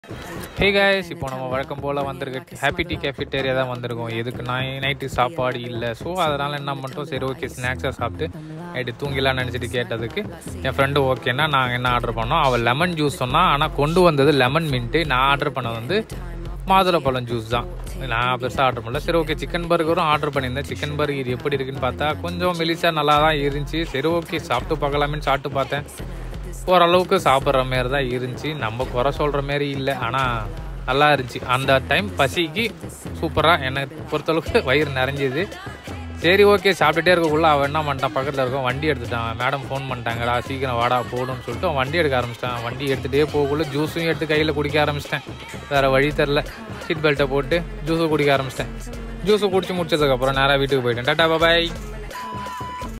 ஹே guys இப்போ நம்ம வழக்கம் போல் வந்திருக்க ஹாப்பி டீ கேஃபிட்டேரியா தான் வந்திருக்கோம் எதுக்கு நான் நைட்டு சாப்பாடு இல்லை ஸோ அதனால் என்ன பண்ணிட்டோம் சரி ஓகே ஸ்நாக்ஸாக சாப்பிட்டு நைட்டு தூங்கிலாம்னு நினச்சிட்டு கேட்டதுக்கு என் ஃப்ரெண்டு ஓகேன்னா நாங்கள் என்ன ஆர்டர் பண்ணோம் அவள் லெமன் ஜூஸ் சொன்னால் ஆனால் கொண்டு வந்தது லெமன் மின்ட்டு நான் ஆர்டர் பண்ணது வந்து மாதுளப்பழம் ஜூஸ் தான் நான் பெருசாக ஆர்டர் பண்ணல சரி ஓகே சிக்கன் பர்கரும் ஆர்டர் பண்ணியிருந்தேன் சிக்கன் பர்கர் எப்படி இருக்குன்னு பார்த்தா கொஞ்சம் மெலிசா நல்லா தான் இருந்துச்சு சரி ஓகே சாப்பிட்டு பார்க்கலாமேன்னு சாப்பிட்டு பார்த்தேன் ஓரளவுக்கு சாப்பிட்ற மாரி தான் இருந்துச்சு நம்ம குறை சொல்கிற மாரி இல்லை ஆனால் நல்லா இருந்துச்சு அந்த டைம் பசிக்கு சூப்பராக என்னை பொறுத்தளவுக்கு வயிறு நிறைஞ்சிது சரி ஓகே சாப்பிட்டுட்டே இருக்கக்குள்ள அவன் என்ன பண்ணிட்டான் பக்கத்தில் இருக்கும் வண்டி எடுத்துட்டான் மேடம் ஃபோன் பண்ணிட்டாங்கடா சீக்கிரம் வாடா போடுன்னு சொல்லிட்டு அவன் வண்டி எடுக்க ஆரம்பிச்சிட்டான் வண்டி எடுத்துகிட்டே போகக்குள்ள ஜூஸும் எடுத்து கையில் குடிக்க ஆரம்பிச்சிட்டேன் வேறு வழி தெரில சீட் பெல்ட்டை போட்டு ஜூஸும் குடிக்க ஆரம்பிச்சிட்டேன் ஜூஸை குடிச்சு முடிச்சதுக்கப்புறம் நேராக வீட்டுக்கு போயிட்டேன் டாட்டா பாய்